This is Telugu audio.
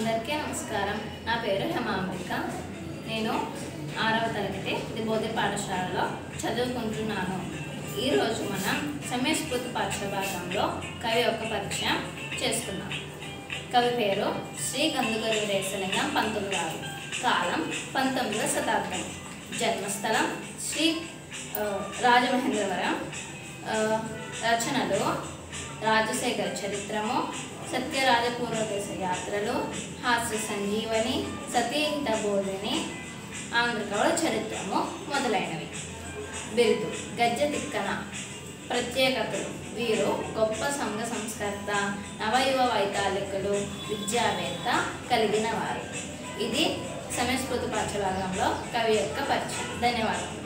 అందరికీ నమస్కారం నా పేరు హేమాంబిక నేను ఆరవ తరగతి దిబోధి పాఠశాలలో చదువుకుంటున్నాను ఈరోజు మనం సమయస్ఫూర్తి పాఠ్యభాగంలో కవి యొక్క పరిచయం చేసుకున్నాం కవి పేరు శ్రీ కందుకూరి రేసలింగం పంతులు గారు కాలం పంతొమ్మిదవ శతాబ్దం జన్మస్థలం శ్రీ ఆ, రాజమహేంద్రవరం ఆ, రచనలు రాజశేఖర చరిత్రము సత్యరాజ పూర్వదేశ యాత్రలు హాస్య సంజీవని సతీహిత బోధిని ఆంధ్రకవుల చరిత్రము మొదలైనవి బిరుదు గజ్జె తిక్కన ప్రత్యేకతలు వీరు గొప్ప సంఘ సంస్కర్త నవయువ వైతాళికులు విద్యావేత్త కలిగిన వారు ఇది సమయస్ఫూర్తి పాఠ్యభాగంలో కవి యొక్క పరిచయం ధన్యవాదాలు